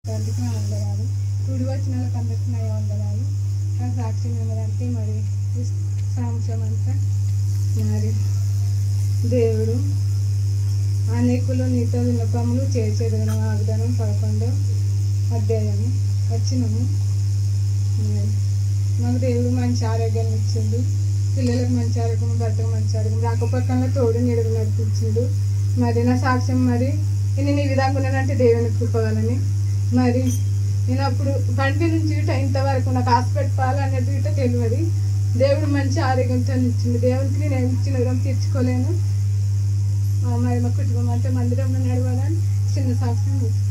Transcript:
అందుకు నా వందనాలు కూడి వచ్చిన వాళ్ళకి అందరికీ నా వందనాలు నాకు సాక్షి ఉన్నదంటే మరి ఈ సాంశం అంతా మరి దేవుడు అనేకులు నీతో విన్నపములు చేసేదన వాగ్దానం పదకొండో అధ్యాయము వచ్చినము మరి మాకు దేవుడు మంచి ఆరోగ్యాన్ని ఇచ్చిండు పిల్లలకు మంచి ఆరోగ్యం భర్తకు మంచి ఆరోగ్యం రాకపోకల్లో తోడు నీడలు నడిపించిండు మరి నా సాక్ష్యం మరి నేను ఈ విధంగా ఉన్నానంటే దేవుని కృపగలని మరి నేను అప్పుడు కంటి నుంచి ఇట ఇంతవరకు నాకు హాస్పిటల్ పాలనేది ఇట తెలియదు దేవుడు మంచి ఆరోగ్యంతో ఇచ్చిండు దేవునికి నేను ఏమి ఇచ్చిన విధంగా తీర్చుకోలేను ఆ, మరి మా కుటుంబం అంటే మందిరంలో నడవాలని చిన్న సాక్ష్యం ఇచ్చింది